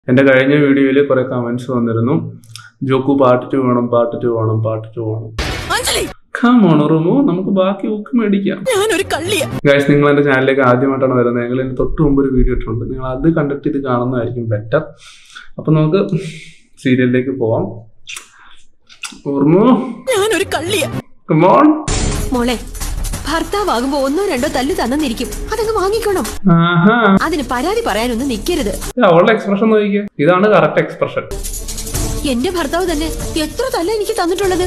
എൻ്റെ കഴിഞ്ഞ വീഡിയോയിൽ കുറെ കമന്റ്സ് വന്നിരുന്നു ജോക്കു പാർട്ട് ടു വേണം പാർട്ട് ടു വേണം പാർട്ട് ടു വേണം അഞ്ജലി കമോൺ റൂമോ നമുക്ക് ബാക്കി ബുക്ക് മേടിക്കാം ഞാനൊരു കള്ളിയ ഗൈസ് നിങ്ങൾ എൻ്റെ ചാനലിലേക്ക് ആദ്യമായിട്ടാണ് വരുന്നത് ഞങ്ങൾ എൻ്റെ തൊട്ട് മുമ്പ് ഒരു വീഡിയോ ഇട്ടിട്ടുണ്ട് നിങ്ങൾ അത് കണ്ടിട്ട് ഇത് കാണുന്നതായിരിക്കും ബെറ്റർ അപ്പം നമുക്ക് സീരിയലിലേക്ക് പോവാം ഓർമ്മോ ഞാനൊരു കള്ളിയ കമോൺ മോളെ ഭർത്താവാകുമ്പോ ഒന്നോ രണ്ടോ തല്ലു തന്നിരിക്കും അതങ്ങ് വാങ്ങിക്കണം ആഹാ അതിന് പരാതി പറയാനൊന്നും നിൽക്കരുത് ഇത് അവളുടെ എക്സ്പ്രഷൻ നോക്കിക്കേ ഇതാണ് കറക്റ്റ് എക്സ്പ്രഷൻ എന്റെ ഭർത്താവ് തന്നെ എത്ര തല്ല എനിക്ക് തന്നിട്ടുള്ളത്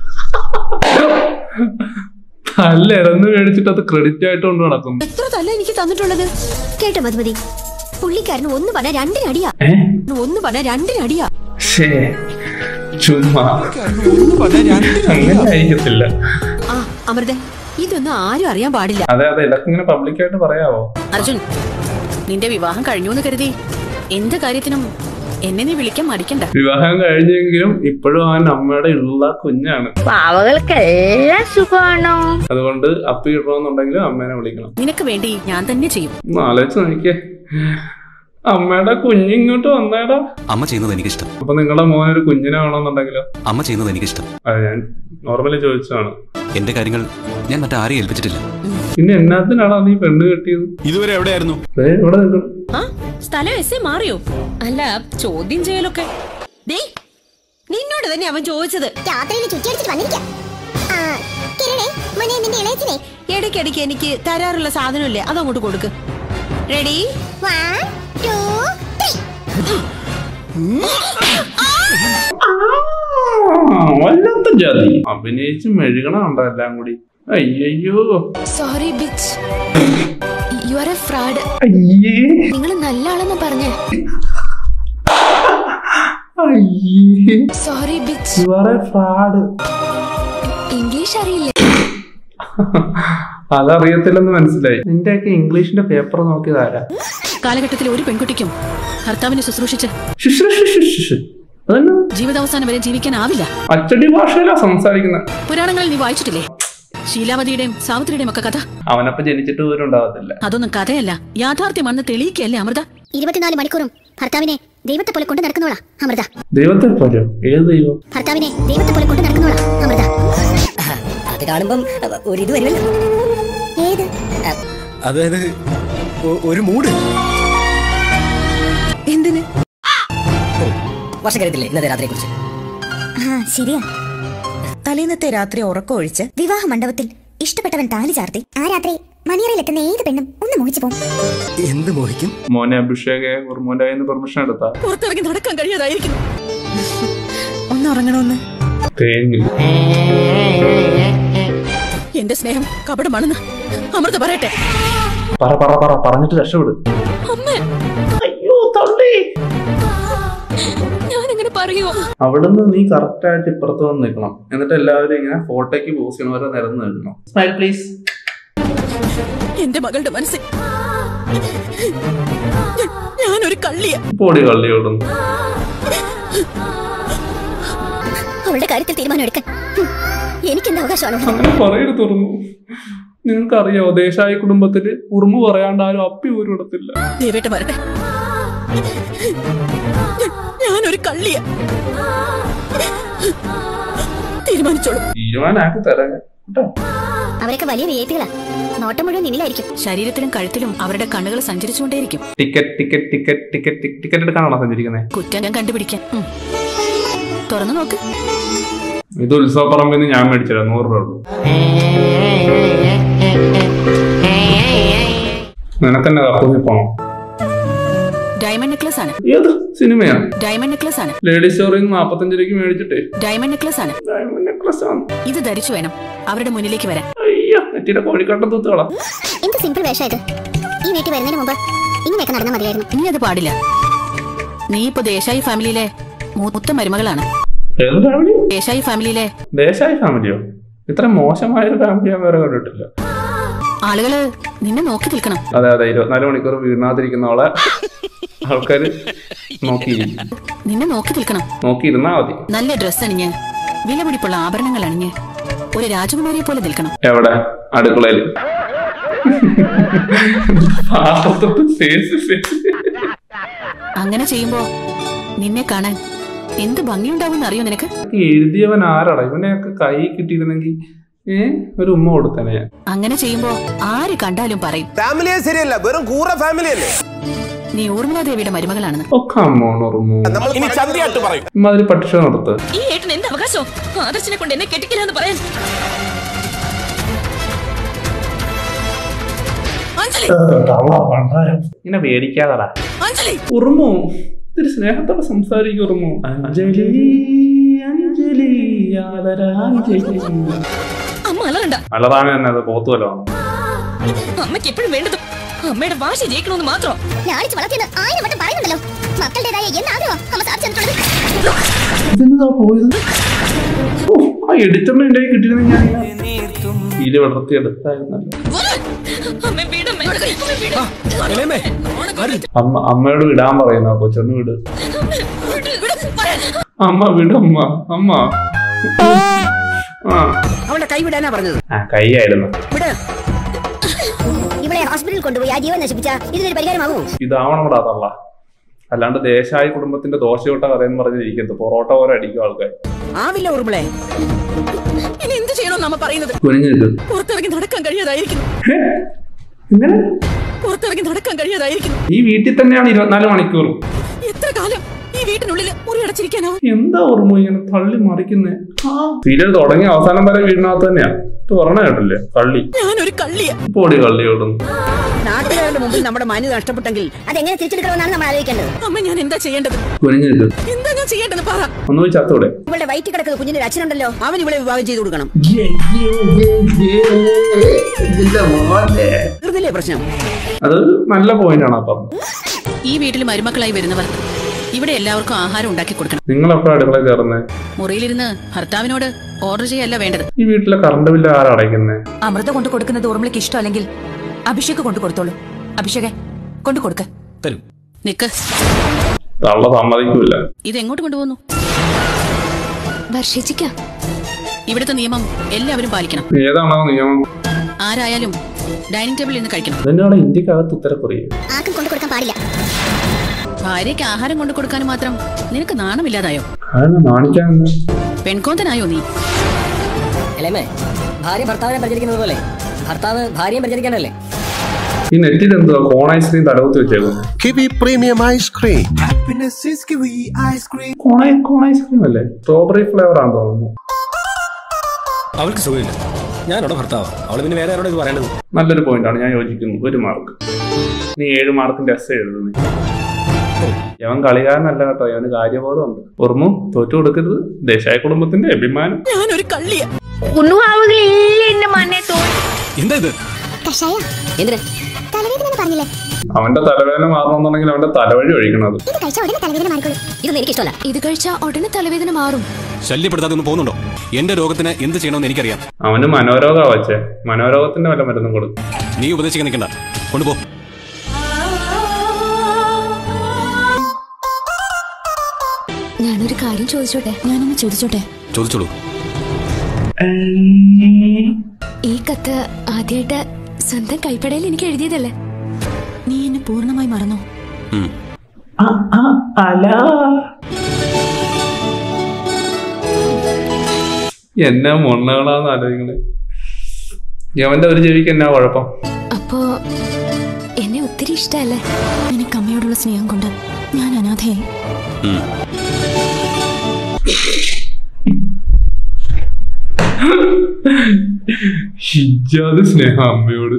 അല്ല ഇറന്ന് മേടിച്ചിട്ട് അത് ക്രെഡിറ്റ് ആയിട്ട് കൊണ്ട് നടക്കും എത്ര തല്ല എനിക്ക് തന്നിട്ടുള്ളത് കേട്ടോ മധുമതി പുള്ളിക്കാരന് ഒന്ന് പറഞ്ഞ രണ്ടിനടിയാ ഏ ഒന്ന് പറഞ്ഞ രണ്ടിനടിയാ ഷേ ചുമ്മാ അങ്ങനെ ആയിരിക്കത്തില്ല ആ അമൃത ഇതൊന്നും ആരും അറിയാൻ പാടില്ല അതെ അതെ ഇതൊക്കെ ഇങ്ങനെ പബ്ലിക്കായിട്ട് പറയാവോ അർജുൻ നിന്റെ വിവാഹം കഴിഞ്ഞു എന്ന് കരുതി എന്ത് കാര്യത്തിനും എന്നെ നീ വിളിക്കാൻ മടിക്കണ്ട വിവാഹം കഴിഞ്ഞെങ്കിലും ഇപ്പോഴും അവൻ അമ്മയുടെ ഉള്ള കുഞ്ഞാണ് പാവകൾക്കെല്ലാം സുഖമാണോ അതുകൊണ്ട് അപ്പി ഇടണമെന്നുണ്ടെങ്കിലും അമ്മേനെ വിളിക്കണം നിനക്ക് വേണ്ടി ഞാൻ തന്നെ ചെയ്യും ഒന്ന് ആലോചിച്ച് നോക്കിയേ അമ്മയുടെ കുഞ്ഞിങ്ങോട്ട് വന്നേടാ അമ്മ ചെയ്യുന്നത് എനിക്കിഷ്ടം അപ്പൊ നിങ്ങളുടെ മോനൊരു കുഞ്ഞിനെ വേണമെന്നുണ്ടെങ്കിലോ അമ്മ ചെയ്യുന്നത് എനിക്കിഷ്ടം അത് ഞാൻ നോർമലി ചോദിച്ചതാണ് എന്റെ കാര്യങ്ങൾ ഞാൻ മറ്റാരെയും ഏൽപ്പിച്ചിട്ടില്ല പിന്നെ എന്നാത്തിനാണോ നീ പെണ്ണ് കെട്ടിയത് ഇതുവരെ എവിടെയായിരുന്നു ദേ, ഇവിടെ നിൽക്കണം ആ സ്ഥലം എസ് മാറിയോ അല്ല ചോദ്യം ചെയ്യലൊക്കെ ദേ നിന്നോട് തന്നെ അവൻ ചോദിച്ചത് രാത്രിയിൽ ചുറ്റിയടിച്ചിട്ട് വന്നിരിക്കാം ആ, കിരണേ, മോനെ, നിന്റെ ഇളയച്ചനെ. ഇടയ്ക്കിടയ്ക്ക് എനിക്ക് തരാറുള്ള സാധനമില്ലേ അതങ്ങോട്ട് കൊടുക്ക് റെഡി One, two, three. ആ, വല്ലാത്ത ജാതി അഭിനയിച്ച് മെഴുകണുണ്ടോ എല്ലാം കൂടി അയ്യോ sorry bitch you are a fraud അയ്യേ നിങ്ങൾ നല്ല ആളെന്ന് പറഞ്ഞേ അയ്യേ sorry bitch You are a fraud. English അറിയില്ലേ അതറിയത്തില്ലെന്ന് മനസ്സിലായി നിന്റെയൊക്കെ ഇംഗ്ലീഷിന്റെ പേപ്പർ നോക്കിയതാരാ കാലഘട്ടത്തിൽ ഒരു പെൺകുട്ടിക്കും ഭർത്താവിനെ ശുശ്രൂഷിച്ച് ശിശ് ശിശ് ശിശ്. അതന്നെ ജീവിതാവസാനം വരെ ജീവിക്കാനാവില്ല അച്ചടി ഭാഷയിലാ സംസാരിക്കുന്നത് പുരാണങ്ങളിൽ നീ വായിച്ചിട്ടില്ലേ ശീലാവതിയുടെയും സാവിത്രിയുടെയും ഒക്കെ കഥ അവനപ്പ ജനിച്ചിട്ട് പോലും ഉണ്ടാവത്തില്ല അതൊന്നും കഥയല്ല യാഥാർത്ഥ്യമാണെന്ന് തെളിയിക്കല്ലേ അമൃത ഇരുപത്തിനാല് മണിക്കൂറും ഭർത്താവിനെ ദൈവത്തെ പോലെ കൊണ്ട് നടക്കുന്നോളാ അമൃത ദൈവത്തെ പോലോ ഏത് ദൈവം ഭർത്താവിനെ ദൈവത്തെ പോലെ കൊണ്ട് നടക്കുന്നോളാ അമൃത അത് കാണുമ്പം ഒരിത് വരുമല്ലോ ഏത് അതായത് ഒ- ഒരു മൂഡ് എന്തിന് വർഷക്കരത്തില്ലേ ഇന്നത്തെ രാത്രിയെ കുറിച്ച് ആ ശരിയാ തലേന്നത്തെ രാത്രി ഉറക്കമൊഴിച്ച് വിവാഹ മണ്ഡപത്തിൽ ഇഷ്ടപ്പെട്ടവൻ താലി ചാർത്തി ആ രാത്രി മണിയറയിലെത്തുന്ന ഏത് പെണ്ണും ഒന്ന് മോഹിച്ചു പോകും എന്ത് മോഹിക്കും മോനെ അഭിഷേകെ മോന്റെ കയ്യിൽ നിന്ന് പെർമിഷൻ എടുത്താ പുറത്തിറങ്ങി നടക്കാൻ കഴിയാതായിരിക്കുന്നു ഒന്ന് ഉറങ്ങണമെന്ന് തേങ്ങി എന്റെ സ്നേഹം കപടമാണെന്ന് അമൃത പറയട്ടെ പറ പറ പറ പറഞ്ഞിട്ട് രക്ഷപ്പെടും അമ്മേ അയ്യോ തള്ളി ഞാൻ എങ്ങനെ പറയുമോ അവിടുന്ന് നീ കറക്റ്റ് ആയിട്ട് ഇപ്പുറത്ത് വന്ന് നിൽക്കണം എന്നിട്ട് എല്ലാവരും ഇങ്ങനെ ഫോട്ടോയ്ക്ക് പോസ് ചെയ്യണവരെ നിരന്ന് നിൽക്കണം സ്മൈൽ പ്ലീസ് എന്റെ മകളുടെ മനസ്സിൽ ഞാൻ- ഞാനൊരു കള്ളിയ പൊടി കള്ളിയോടും അവളുടെ കാര്യത്തിൽ തീരുമാനം എടുക്കാൻ ഹും, എനിക്കെന്ത് അവകാശമാണ് അങ്ങനെ പറയരുത് തുറന്നു നിങ്ങൾക്കറിയാവോ ദേശായി കുടുംബത്തില് ഉറുമ്പ് പറയാണ്ട് ആരും അപ്പി പോലും ഇടത്തില്ല ദേവേട്ട വരട്ടെ ഞാൻ- ഞാനൊരു കള്ളിയ തീരുമാനിച്ചോളൂ തീരുമാനാക്കി തരാം ഞാൻ. കേട്ടോ അവരൊക്കെ വലിയ വിഐപികളാ നോട്ടം മുഴുവൻ നിന്നിലായിരിക്കും ശരീരത്തിലും കഴുത്തിലും അവരുടെ കണ്ണുകൾ സഞ്ചരിച്ചുകൊണ്ടേയിരിക്കും ticket ticket ticket ticket ticket എടുക്കാനാണോ സഞ്ചരിക്കുന്നത് കുറ്റം ഞാൻ കണ്ടുപിടിക്കാൻ ഉം. തുറന്നു നോക്ക് ഇത് ഉത്സവപ്പറമ്പിൽ നിന്ന് ഞാൻ മേടിച്ചതാ നൂറ് രൂപ ഉള്ളൂ നിനക്കെന്നെ കപ്പൂസി പോണം ഡയമണ്ട് നെക്ലസ് ആണ് ഏത് സിനിമയാ ഡയമണ്ട് നെക്ലസ് ആണ് ലേഡീസ് സ്റ്റോറിൽ നിന്ന് നാപ്പത്തഞ്ച് രൂപയ്ക്ക് മേടിച്ചിട്ടേ ഡയമണ്ട് നെക്ലസ് ആണ് ഡയമണ്ട് നെക്ലസ് ആണ് ഇത് ധരിച്ചു വേണം അവരുടെ മുന്നിലേക്ക് വരാൻ അയ്യോ നെറ്റിയുടെ കോഴിക്കട്ടം തൂത്തുകളാ എന്ത് സിമ്പിൾ വേഷ ഇത് ഈ വീട്ടിൽ വരുന്നതിന് മുമ്പ് ഇങ്ങനെയൊക്കെ നടന്നാൽ മതിയായിരുന്നു ഇനി അത് പാടില്ല നീ ഇപ്പൊ ദേശായി ഫാമിലിയിലെ മൂത്ത മരുമകളാണ് ഏത് ഫാമിലി ദേശായി ഫാമിലിയിലെ ദേശായി ഫാമിലിയോ ഇത്ര മോശമായ ഒരു ഫാമിലി ഞാൻ വേറെ കണ്ടിട്ടില്ല ആളുകള് നിന്നെ നോക്കി നിൽക്കണം അതെ അതെ ഇരുപത്തിനാല് മണിക്കൂർ വീണാതിരിക്കുന്ന ആളെ ആൾക്കാര് നോക്കിയിരിക്കും നിന്നെ നോക്കി നിൽക്കണം നോക്കിയിരുന്നാ മതി നല്ല ഡ്രസ്സ് അണിഞ്ഞ് വിലപിടിപ്പുള്ള ആഭരണങ്ങൾ അണിഞ്ഞ് ഒരു രാജകുമാരിയെ പോലെ നിൽക്കണം എവിടെ അടുക്കളയില് പാത്രത്തോട്ട് ഫേസ് ഫേസ് അങ്ങനെ ചെയ്യുമ്പോ നിന്നെ കാണാൻ എന്ത് ഭംഗിയുണ്ടാവും അറിയോ നിനക്ക് ഈ എഴുതിയവൻ ആരാടാ ഇവനെയൊക്കെ കൈ കിട്ടിയിരുന്നെങ്കിൽ ഏ ഒരു ഉമ്മ കൊടുത്തനെ ഞാൻ. അങ്ങനെ ചെയ്യുമ്പോ ആര് കണ്ടാലും പറയും ഫാമിലിയെ ശരിയല്ല വെറും കൂറ ഫാമിലി അല്ലേ നീ ഊർമിളാദേവിയുടെ മരുമകളാണെന്ന് ഒക്കെ അമ്മോൺ ഉറുമു ഇനി ചന്തിയായിട്ട് പറയും ഇമ്മാതിരി പക്ഷ നിർത്ത് ഈ ഏട്ടൻ എന്ത് അവകാശം ആദർശിനെ കൊണ്ട് എന്നെ കെട്ടിക്കില്ലെന്ന് പറയാൻ അഞ്ജലി ഇങ്ങനെ പേടിക്കാതടാ അഞ്ജലി ഉറുമു ഇത്തിരി സ്നേഹത്തോടെ സംസാരിക്കും ഉറുമു അഞ്ജലി അഞ്ജലി ആദരാഞ്ജലി അമ്മ അലറണ്ട അലറാണ് തന്നെ അത് പോത്തുവല്ലോ അമ്മയ്ക്ക് എപ്പോഴും വേണ്ടത് അമ്മയുടെ വാശി ജയിക്കണമെന്ന് മാത്രം ലാളിച്ച് വളർത്തിയെന്ന് ആയിരം വട്ടം പറയുന്നുണ്ടല്ലോ മക്കളുടേതായ എന്നാഗ്രഹം അമ്മ സാധിച്ചിട്ടുള്ളത് ഇതെന്താ പോയത് ഓ, ആ എഡിറ്ററിന് എന്റെ കയ്യിൽ കിട്ടിയിരുന്നെങ്കിൽ ഞാൻ ഇതിൽ വളർത്തിയെടുത്തായിരുന്നല്ലോ അമ്മ വീടമ്മ അമ്മ വീട് അലേമേ അമ്മ അമ്മയോട് വിടാൻ പറയുന്ന കൊച്ചൊന്ന് വിട് അമ്മ വിടമ്മ അമ്മ ആ അവളുടെ കൈ വിടാനാ പറഞ്ഞത് ആ കൈയായിരുന്നു വിട് ഇവിടെ ഹോസ്പിറ്റലിൽ കൊണ്ടുപോയി ആ ജീവൻ നശിപ്പിച്ച ഇതിനൊരു പരിഹാരമാകുമോ ഇതാവണം കൂടാ തള്ള അല്ലാണ്ട് ദേശായി കുടുംബത്തിന്റെ ദോശയോട്ട കഥയെന്ന് പറഞ്ഞിരിക്കുന്നത് പൊറോട്ട പോലെ അടിക്കും ആൾക്കാർ ആവില്ല ഉറുമിളെ ഇനി എന്ത് ചെയ്യണമെന്ന് അമ്മ പറയുന്നത് കുനിഞ്ഞിട്ട് പുറത്തിറങ്ങി നടക്കാൻ കഴിയാതായിരിക്കുന്നു ഇങ്ങനെ പുറത്തിറങ്ങി നടക്കാൻ കഴിയാതായിരിക്കുന്നു ഈ വീട്ടിൽ തന്നെയാണ് ഇരുപത്തിനാല് മണിക്കൂറും എത്ര കാലം ഈ വീട്ടിനുള്ളിൽ മുറി അടച്ചിരിക്കാനാവും എന്താ ഓർമ്മ ഇങ്ങനെ തള്ളി മറിക്കുന്നേ സീരിയൽ തുടങ്ങി അവസാനം വരെ വീടിനകത്ത് തന്നെയാ ഇത് പറഞ്ഞ കേട്ടില്ലേ കള്ളി ഞാനൊരു കള്ളിയ പോടി കള്ളി ഓടുന്നു നാട്ടുകാരുടെ മുമ്പിൽ നമ്മുടെ മാന്യത നഷ്ടപ്പെട്ടെങ്കിൽ അതെങ്ങനെ തിരിച്ചെടുക്കണമെന്നാണ് നമ്മൾ ആലോചിക്കേണ്ടത് അമ്മ ഞാൻ എന്താ ചെയ്യേണ്ടത് കുനിഞ്ഞിട്ട് എന്താ ഞാൻ ചെയ്യേണ്ടത് പറ ഒന്ന് പോയി ചത്തൂടെ ഇവളുടെ വയറ്റിൽ കിടക്കുന്ന കുഞ്ഞിന്റെ ഒരു അച്ഛനുണ്ടല്ലോ അവൻ ഇവളെ വിവാഹം ചെയ്തു കൊടുക്കണം വെറുതെ പ്രശ്നം അത് നല്ല പോയിന്റ് ആണ് അപ്പം ഈ വീട്ടിൽ മരുമക്കളായി വരുന്നവർ ഇവിടെ എല്ലാവർക്കും ആഹാരം ഉണ്ടാക്കി കൊടുക്കണം നിങ്ങൾ എപ്പോഴാണ് അടുക്കളയിൽ കയറുന്നേ മുറിയിലിരുന്ന് ഭർത്താവിനോട് ഓർഡർ ചെയ്യല്ല വേണ്ടത് ഈ വീട്ടിലെ കറണ്ട് ബില്ല് ആരാ അടയ്ക്കുന്നേ അമൃത കൊണ്ട് കൊടുക്കുന്നത് ഊർമിളയ്ക്ക് ഇഷ്ടമല്ലെങ്കിൽ അഭിഷേക് കൊണ്ട് കൊടുത്തോളൂ അഭിഷേകെ കൊണ്ട് കൊടുക്ക തരും നിക്ക് തള്ള സമ്മതിക്കൂല ഇത് എങ്ങോട്ട് കൊണ്ടുപോകുന്നു വർഷിച്ചിക്ക ഇവിടുത്തെ നിയമം എല്ലാവരും പാലിക്കണം ഏതാണോ നിയമം ആരായാലും ഡൈനിങ് ടേബിളിൽ നിന്ന് കഴിക്കണം തന്നെയാണ് ഇന്ത്യക്കകത്ത് ഉത്തരക്കൊറിയ ആർക്കും കൊണ്ടു കൊടുക്കാൻ പാടില്ല ഭാര്യയ്ക്ക് ആഹാരം കൊണ്ടു കൊടുക്കാനും മാത്രം നിനക്ക് നാണമില്ലാതായോ അതെന്നെ നാണിക്കാൻ പെൺകോന്തനായോ നീ അല്ലേമേ ഭാര്യ ഭർത്താവിനെ പരിചരിക്കുന്നത് പോലെ ഭർത്താവ് ഭാര്യയെ പരിചരിക്കാനല്ലേ ഈ നെറ്റിൽ എന്തുവാ കോൺ ഐസ്ക്രീം തലകുത്തി വെച്ചേക്കും കിവി പ്രീമിയം ഐസ്ക്രീം കോൺ ഐ- കോൺ ഐസ്ക്രീം അല്ലേ സ്ട്രോബെറി ഫ്ലേവർ ആണെന്ന് തോന്നുന്നു അവൾക്ക് സുഖമില്ല ഞാനവിടെ ഭർത്താവ് അവള് പിന്നെ വേറെ ആരോട് ഇത് പറയേണ്ടത് നല്ലൊരു പോയിന്റ് ആണ് ഞാൻ യോജിക്കുന്നു ഒരു മാർക്ക് നീ ഏഴ് മാർക്കിന്റെ എസ് എഴുതുന്നു അവൻ കളികാരനല്ല കേട്ടോ അവന് കാര്യബോധമുണ്ട് ഓർമ്മ തോറ്റു കൊടുക്കരുത് ദേശായ കുടുംബത്തിന്റെ അഭിമാനം ഞാനൊരു കള്ളിയ എന്താ ഇത് കഷായ എന്തിനാ തലവേദന എന്ന് പറഞ്ഞില്ലേ അവന്റെ തലവേദന മാറണമെന്നുണ്ടെങ്കിൽ അവന്റെ തലവഴി ഒഴിക്കണത് ഇത് കഴിച്ച ഉടനെ തലവേദന മാറിക്കോളൂ ഇതൊന്നും എനിക്കിഷ്ടമല്ല ഇത് കഴിച്ചാൽ ഉടനെ തലവേദന മാറും ശല്യപ്പെടുത്താതെ ഒന്ന് പോകുന്നുണ്ടോ എന്റെ രോഗത്തിന് എന്ത് ചെയ്യണമെന്ന് എനിക്കറിയാം അവന് മനോരോഗ വച്ചേ മനോരോഗത്തിന്റെ വല്ല മരുന്നും കൊടുക്കും നീ ഉപദേശിക്കാൻ നിൽക്കണ്ട കൊണ്ടുപോ ഞാനൊരു കാര്യം ചോദിച്ചോട്ടെ ഞാനൊന്ന് ചോദിച്ചോട്ടെ ചോദിച്ചോളൂ ഈ കത്ത് ആദ്യമായിട്ട് സ്വന്തം കൈപ്പടയിൽ എനിക്ക് എഴുതിയതല്ലേ നീ എന്നെ പൂർണ്ണമായി മറന്നോ ഉം. അല എന്നാ മൊണ്ണകളാന്ന് ആലോചിക്കണേ യവന്റെ ഒരു ചെവിക്ക് എന്നാ കുഴപ്പം അപ്പോ എന്നെ ഒത്തിരി ഇഷ്ടമല്ലേ നിനക്ക് അമ്മയോടുള്ള സ്നേഹം കൊണ്ട് ഞാൻ അനാഥയായി ഉം. ഹിജാത് സ്നേഹം അമ്മയോട്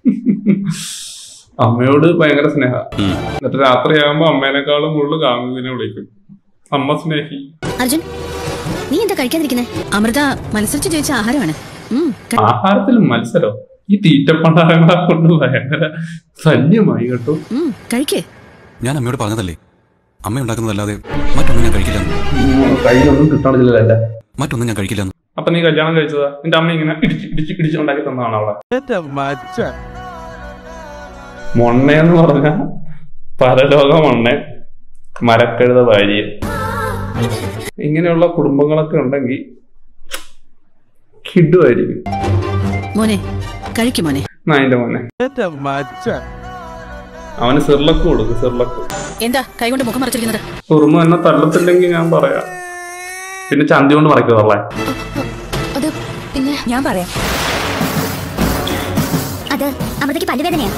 അമ്മയോട് ഭയങ്കര സ്നേഹ ഉം. എന്നിട്ട് രാത്രിയാകുമ്പോ അമ്മേനേക്കാളും കൂടുതൽ കാമുകിനെ വിളിക്കും അമ്മ സ്നേഹി അർജുൻ നീ എന്താ കഴിക്കാതിരിക്കുന്നേ അമൃത മത്സരിച്ച് ജയിച്ച ആഹാരമാണ് ഉം, ക- ആഹാരത്തിൽ മത്സരം ഈ തീറ്റപ്പണ്ടാരങ്ങളെ കൊണ്ട് ഭയങ്കര ശല്യമായി കേട്ടോ ഉം, കഴിക്കേ ഞാൻ അമ്മയോട് പറഞ്ഞതല്ലേ അമ്മ ഉണ്ടാക്കുന്നതല്ലാതെ മറ്റൊന്നും ഞാൻ കഴിക്കില്ല കയ്യിലൊന്നും കിട്ടണില്ലല്ലേ മറ്റൊന്നും ഞാൻ കഴിക്കില്ല അപ്പൊ നീ കല്യാണം കഴിച്ചതാ നിന്റെ അമ്മ ഇങ്ങനെ ഇടിച്ച് ഇടിച്ച് ഇടിച്ച് ഉണ്ടാക്കി തന്നതാണ് അവളെ മൊണ്ണയെന്ന് പറഞ്ഞ പരലോക മൊണ്ണ മരക്കഴുത ഭാര്യ ഇങ്ങനെയുള്ള കുടുംബങ്ങളൊക്കെ ഉണ്ടെങ്കിൽ കിഡുമായിരിക്കും മോനെ കഴിക്കും മോനെ നായിന്റെ മോനെ അവന് സിർലക്ക് കൊടുക്കും സിർലക്ക് എന്താ കൈകൊണ്ട് മുഖം മറച്ചിരിക്കുന്നത് ഉറുമ എന്നെ തല്ലത്തില്ലെങ്കിൽ ഞാൻ പറയാം പിന്നെ ചന്തി കൊണ്ട് മറയ്ക്കുന്നല്ലേ അത് പിന്നെ ഞാൻ പറയാം അത് അമൃതയ്ക്ക് പല്ലുവേദനയാ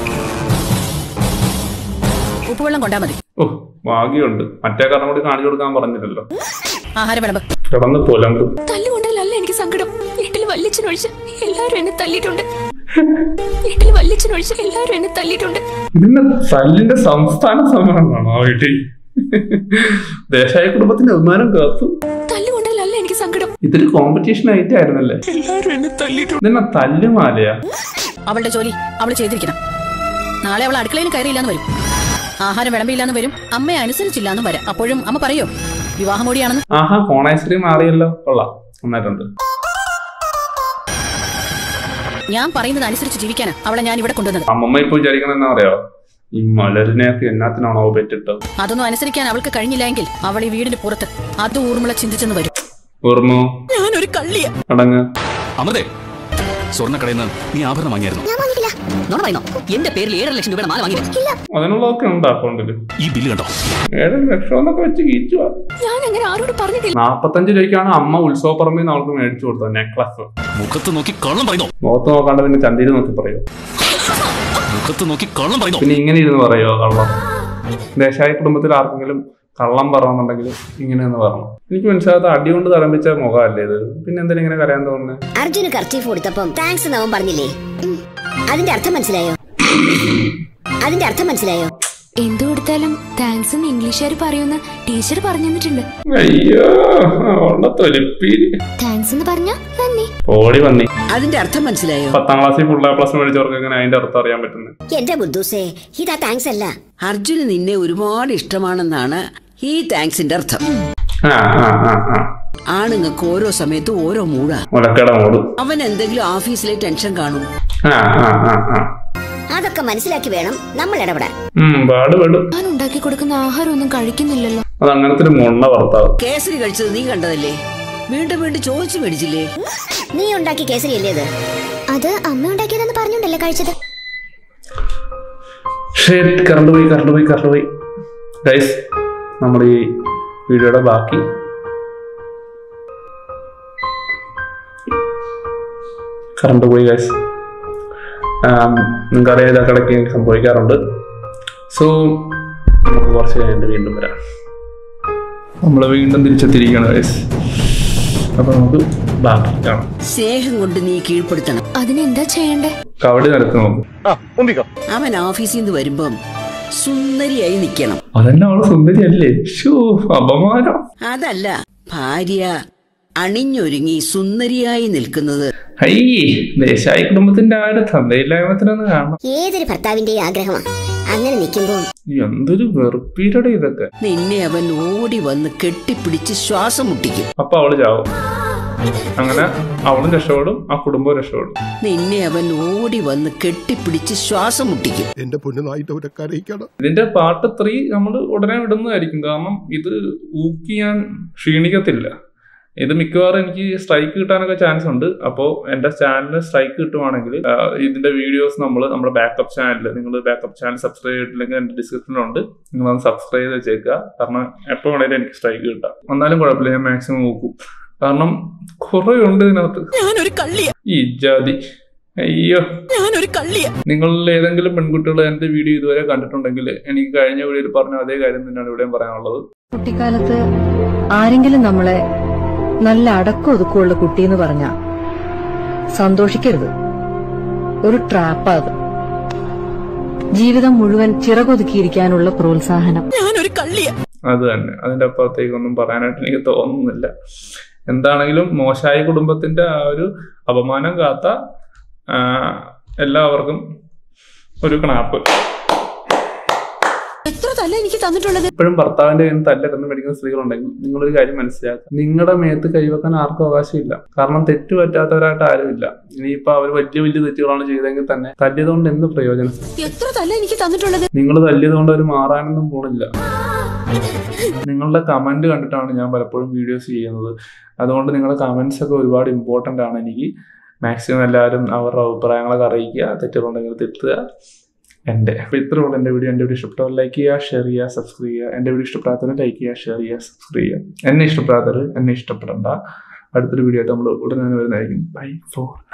ഉപ്പുവെള്ളം കൊണ്ടാ മതി ഓ ഭാഗ്യമുണ്ട് മറ്റേ കാരണം കൂടി കാണിച്ചു കൊടുക്കാൻ പറഞ്ഞില്ലല്ലോ ആഹാരം വിളമ്പ് കിടന്ന് പുലമ്പ് തല്ലുകൊണ്ടല്ല എനിക്ക് സങ്കടം വീട്ടിൽ വല്യച്ഛനൊഴിച്ച് എല്ലാവരും എന്നെ തല്ലിയിട്ടുണ്ട് വീട്ടിൽ വല്യച്ഛനൊഴിച്ച് എല്ലാവരും എന്നെ തല്ലിയിട്ടുണ്ട് ഇതിന്റെ തല്ലിന്റെ സംസ്ഥാന സമ്മേളനമാണോ ആ വീട്ടിൽ ദേശായ കുടുംബത്തിന്റെ അഭിമാനം കാത്തു തല്ലുകൊണ്ടല്ല എനിക്ക് സങ്കടം ഇതൊരു കോമ്പറ്റീഷൻ ആയിട്ട് ആയിരുന്നല്ലേ ഇതെന്നാ തല്ലുമാലയാ അവളുടെ ജോലി അവൾ ചെയ്തിരിക്കണം നാളെ അവൾ അടുക്കളയിൽ കയറിയില്ലാന്ന് വരും ആഹാരം വിളമ്പിയില്ലാന്ന് വരും അമ്മയെ അനുസരിച്ചില്ലാന്ന് വരാം അപ്പോഴും അമ്മ പറയോ വിവാഹമോടിയാണെന്ന് ആഹാ കോണൈശ്വരി മാറിയല്ലോ കൊള്ളാം നന്നായിട്ടുണ്ട് ഞാൻ പറയുന്നത് അനുസരിച്ച് ജീവിക്കാനാ അവളെ ഞാൻ ഇവിടെ കൊണ്ടുവന്നത് അമ്മമ്മ ഇപ്പൊ വിചാരിക്കണ എന്നാ അറിയോ ഈ മലരിനെയൊക്കെ എന്നാത്തിനാണോ പെറ്റിട്ട് അതൊന്നും അനുസരിക്കാൻ അവൾക്ക് കഴിഞ്ഞില്ല എങ്കിൽ അവൾ ഈ വീടിന് പുറത്ത് അത് ഊർമിള ചിന്തിച്ചെന്ന് വരും ഓർമ്മോ ഞാനൊരു കള്ളിയ അടങ്ങ് അമൃതേ സ്വർണ്ണക്കടയിൽ നിന്ന് നീ ആഭരണം വാങ്ങിയായിരുന്നു ഞാൻ വാങ്ങിയിട്ടില്ല നോണ പറയുന്നോ എന്റെ പേരിൽ ഏഴര ലക്ഷം രൂപയുടെ മാല വാങ്ങിയില്ല അതിനുള്ളതൊക്കെ ഉണ്ട് അക്കൗണ്ടില് ഈ ബില്ല് കണ്ടോ ഏഴര ലക്ഷം എന്നൊക്കെ വെച്ച് കീച്ചുവാ ഞാൻ അങ്ങനെ ആരോട് പറഞ്ഞിട്ടില്ല നാപ്പത്തഞ്ച് രൂപയ്ക്കാണ് അമ്മ ഉത്സവ പറമ്പിൽ നിന്ന് അവൾക്ക് മേടിച്ചു കൊടുത്തത് നെക്ലസ് മുഖത്ത് നോക്കി കള്ളം പറയുന്നോ മുഖത്ത് നോക്കാണ്ട് പിന്നെ ചന്തിയിൽ നോക്കി പറയോ മുഖത്ത് നോക്കി കള്ളം പറയുന്നോ പിന്നെ ഇങ്ങനെ ഇരുന്ന് പറയോ കള്ളം ദേശായ കുടുംബത്തിൽ ആർക്കെങ്കിലും കള്ളം പറയണമെന്നുണ്ടെങ്കിൽ ഇങ്ങനെ ഒന്ന് പറഞ്ഞു എനിക്ക് മനസ്സിലാകാത്ത അടി കൊണ്ട് തലമ്പിച്ച മുഖമല്ലേ ഇത് പിന്നെ എന്തിനാ ഇങ്ങനെ കരയാൻ തോന്നുന്നത് അർജുന് കർച്ചീഫ് കൊടുത്തപ്പം താങ്ക്സ് എന്ന് അവൻ പറഞ്ഞില്ലേ ഉം. അതിന്റെ അർത്ഥം മനസ്സിലായോ അതിന്റെ അർത്ഥം മനസ്സിലായോ എന്തു കൊടുത്താലും താങ്ക്സ് എന്ന് ഇംഗ്ലീഷുകാർ പറയുമെന്ന് ടീച്ചർ പറഞ്ഞു തന്നിട്ടുണ്ട് അയ്യോ അവളുടെ തൊലിപ്പീര് താങ്ക്സ് എന്ന് പറഞ്ഞ നന്ദി ഓടി വന്നി അതിന്റെ അർത്ഥം മനസ്സിലായോ പത്താം ക്ലാസ്സിൽ ഫുൾ എ പ്ലസ് മേടിച്ചവർക്ക് എങ്ങനെ അതിന്റെ അർത്ഥം അറിയാൻ പറ്റുന്നത് എന്റെ ബുദ്ധൂസേ ഇതാ താങ്ക്സ് അല്ല അർജുന് നിന്നെ ഒരുപാട് ഇഷ്ടമാണെന്നാണ് ഈ താങ്ക്സിന്റെ അർത്ഥം ആ ആ ആ ആ ആണുങ്ങൾക്ക് ഓരോ സമയത്ത് ഓരോ മൂടാ മുലക്കട മോട് അവൻ എന്തെങ്കിലും ഓഫീസിലെ ടെൻഷൻ കാണും ആ ആ ആ ആ അതൊക്കെ മനസ്സിലാക്കി വേണം നമ്മൾ ഇടപെടാൻ ഉം പാടുപെടും ഞാൻ ഉണ്ടാക്കി കൊടുക്കുന്ന ആഹാരം ഒന്നും കഴിക്കുന്നില്ലല്ലോ അത് അങ്ങനത്തെ ഒരു മുണ്ണ ഭർത്താവ് കേസരി കഴിച്ചത് നീ കണ്ടതല്ലേ വീണ്ടും വീണ്ടും ചോദിച്ചു മേടിച്ചില്ലേ നീ ഉണ്ടാക്കി കേസരി അല്ലേ അത് അത് അമ്മ ഉണ്ടാക്കിയതെന്ന് പറഞ്ഞുണ്ടല്ലേ കഴിച്ചത് ഷേറ്റ് കറണ്ട് പോയി കറണ്ട് പോയി കറണ്ട് പോയി ഗൈസ് നമ്മുടെ ഈ വീഡിയോയുടെ ബാക്കി കറണ്ട് പോയി ഗൈസ് നിങ്ങൾക്കറിയാം ഇതൊക്കെ ഇടയ്ക്ക് സംഭവിക്കാറുണ്ട് സോ നമുക്ക് കുറച്ച് കഴിഞ്ഞിട്ട് വീണ്ടും വരാം നമ്മൾ വീണ്ടും തിരിച്ചെത്തിയിരിക്കുകയാണ് ഗൈസ് അപ്പോൾ നമുക്ക് ബാക്കി കാണാം സ്നേഹം കൊണ്ട് നീ കീഴ്പ്പെടുത്തണം അതിനെന്താ ചെയ്യണ്ടേ കവടി നിരത്ത് നോക്കും അവൻ ഓഫീസിൽ നിന്ന് വരുമ്പം സുന്ദരിയായി നിൽക്കണം അതന്നെ അവള് സുന്ദരിയല്ലേ ഷോ അപമാനം അതല്ല ഭാര്യ അണിഞ്ഞൊരുങ്ങി സുന്ദരിയായി നിൽക്കുന്നത് അയ്യേ ദേശായി കുടുംബത്തിന്റെ ആ ഒരു തന്തയില്ലായ്മത്തിനൊന്ന് കാണണം ഏതൊരു ഭർത്താവിന്റെയും ആഗ്രഹമാണ് അങ്ങനെ നിൽക്കുമ്പോൾ എന്തൊരു വെറുപ്പീരടെ ഇതൊക്കെ നിന്നെ അവൻ ഓടി വന്ന് കെട്ടിപ്പിടിച്ച് ശ്വാസം മുട്ടിക്കും അപ്പൊ അവള് ചാവും അങ്ങനെ അവളും രക്ഷപ്പെടും ആ കുടുംബവും രക്ഷപ്പെടും നിന്നെ അവൻ ഓടി വന്ന് കെട്ടിപ്പിടിച്ച് ശ്വാസം മുട്ടിക്കും എന്റെ പൊന്നുനായിട്ട് കരയിക്കണം ഇതിന്റെ പാർട്ട് ത്രീ നമ്മൾ ഉടനെ വിടുന്നതായിരിക്കും കാരണം ഇത് ഊക്കി ഞാൻ ക്ഷീണിക്കത്തില്ല ഇത് മിക്കവാറും എനിക്ക് സ്ട്രൈക്ക് കിട്ടാനൊക്കെ ചാൻസ് ഉണ്ട് അപ്പോൾ എൻ്റെ ചാനലിന് സ്ട്രൈക്ക് കിട്ടുവാണെങ്കിൽ ആ, ഇതിന്റെ വീഡിയോസ് നമ്മൾ നമ്മുടെ ബാക്കപ്പ് ചാനൽ നിങ്ങൾ ബാക്കപ്പ് ചാനൽ സബ്സ്ക്രൈബ് ചെയ്തിട്ടില്ലെങ്കിൽ എൻ്റെ ഡിസ്ക്രിപ്ഷനിലുണ്ട് നിങ്ങൾ അത് സബ്സ്ക്രൈബ് ചെയ്ത് വെച്ചേക്കുക കാരണം എപ്പോൾ വേണേലും എനിക്ക് സ്ട്രൈക്ക് കിട്ടാം എന്നാലും കുഴപ്പമില്ല ഞാൻ മാക്സിമം നോക്കും കാരണം കുറേ ഉണ്ട് ഇതിനകത്ത് ഞാനൊരു കള്ളിയ ഈ ജാതി അയ്യോ ഞാനൊരു കള്ളിയ നിങ്ങളിൽ ഏതെങ്കിലും പെൺകുട്ടികൾ എൻ്റെ വീഡിയോ ഇതുവരെ കണ്ടിട്ടുണ്ടെങ്കിൽ എനിക്ക് കഴിഞ്ഞ വീഡിയോയിൽ പറഞ്ഞ അതേ കാര്യം തന്നെയാണ് ഇവിടെയും പറയാനുള്ളത് കുട്ടിക്കാലത്ത് ആരെങ്കിലും നമ്മളെ നല്ല അടക്കം ഒതുക്കമുള്ള കുട്ടിയെന്ന് പറഞ്ഞ സന്തോഷിക്കരുത് ഒരു ട്രാപ്പാ അത് ജീവിതം മുഴുവൻ ചിറകൊതുക്കിയിരിക്കാനുള്ള പ്രോത്സാഹനം ഞാനൊരു കള്ളിയ അത് തന്നെ അതിന്റെ അപ്പുറത്തേക്കൊന്നും പറയാനായിട്ട് എനിക്ക് തോന്നുന്നില്ല എന്താണെങ്കിലും മോശമായ കുടുംബത്തിന്റെ ആ ഒരു അപമാനം കാത്ത ആ, എല്ലാവർക്കും ഒരു കണാപ്പ് എത്ര തല്ല എനിക്ക് തന്നിട്ടുള്ളത് ഇപ്പോഴും ഭർത്താവിന്റെ കയ്യിൽ നിന്ന് തല്ലൊക്കെ മേടിക്കുന്ന സ്ത്രീകളുണ്ടെങ്കിൽ നിങ്ങളൊരു കാര്യം മനസ്സിലാക്കുക നിങ്ങളുടെ മേത്ത് കൈവെക്കാൻ ആർക്കും അവകാശമില്ല കാരണം തെറ്റ് പറ്റാത്തവരായിട്ട് ആരുമില്ല ഇനിയിപ്പോ അവർ വലിയ വലിയ തെറ്റുകളാണ് ചെയ്തതെങ്കിൽ തന്നെ തല്ലിയതുകൊണ്ട് എന്ത് പ്രയോജനം എത്ര തല്ല എനിക്ക് തന്നിട്ടുള്ളത് നിങ്ങൾ തല്ലിയതുകൊണ്ട് അവർ മാറാനൊന്നും പോണില്ല നിങ്ങളുടെ കമന്റ് കണ്ടിട്ടാണ് ഞാൻ പലപ്പോഴും വീഡിയോസ് ചെയ്യുന്നത് അതുകൊണ്ട് നിങ്ങളുടെ കമന്റ്സ് ഒക്കെ ഒരുപാട് ഇമ്പോർട്ടൻ്റ് ആണ് എനിക്ക് മാക്സിമം എല്ലാവരും അവരുടെ അഭിപ്രായങ്ങളൊക്കെ അറിയിക്കുക തെറ്റുകളുണ്ടെങ്കിൽ തിരുത്തുക എൻ്റെ അപ്പോൾ ഇത്രയുള്ള എൻ്റെ വീഡിയോ എൻ്റെ വീഡിയോ ഇഷ്ടപ്പെട്ടവർ ലൈക്ക് ചെയ്യുക ഷെയർ ചെയ്യുക സബ്സ്ക്രൈബ് ചെയ്യുക എൻ്റെ വീഡിയോ ഇഷ്ടപ്പെടാത്തവരെ ലൈക്ക് ചെയ്യുക ഷെയർ ചെയ്യുക സബ്സ്ക്രൈബ് ചെയ്യുക എന്നെ ഇഷ്ടപ്പെടാത്തവർ എന്നെ ഇഷ്ടപ്പെടണ്ട അടുത്തൊരു വീഡിയോ ആയിട്ട് നമ്മൾ ഉടനെ തന്നെ വരുന്നതായിരിക്കും ബൈ ഫോർ